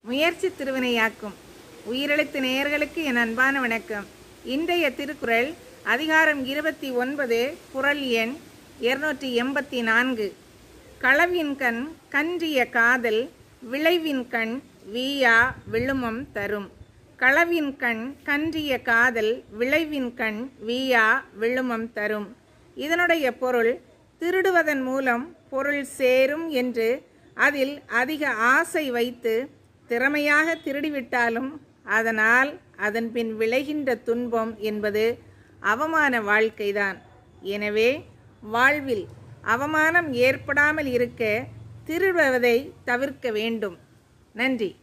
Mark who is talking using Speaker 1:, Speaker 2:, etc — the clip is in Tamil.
Speaker 1: முயற்சி திருவினையாக்கும் உயிரெழுத்து நேயர்களுக்கு என் அன்பான வணக்கம் இன்றைய திருக்குறள் அதிகாரம் இருபத்தி ஒன்பது குறள் எண் இருநூற்றி எண்பத்தி நான்கு களவின் கண் கன்றிய காதல் விளைவின் கண் வீயா விழுமம் தரும் களவின் கண் கன்றிய காதல் விளைவின் கண் வீயா விழுமம் தரும் இதனுடைய பொருள் திருடுவதன் மூலம் பொருள் சேரும் என்று அதில் அதிக ஆசை வைத்து திறமையாக திருடிவிட்டாலும் அதனால் அதன் பின் விளைகின்ற துன்பம் என்பது அவமான வாழ்க்கைதான் எனவே வாழ்வில் அவமானம் ஏற்படாமல் இருக்க திருடுவதை தவிர்க்க வேண்டும் நன்றி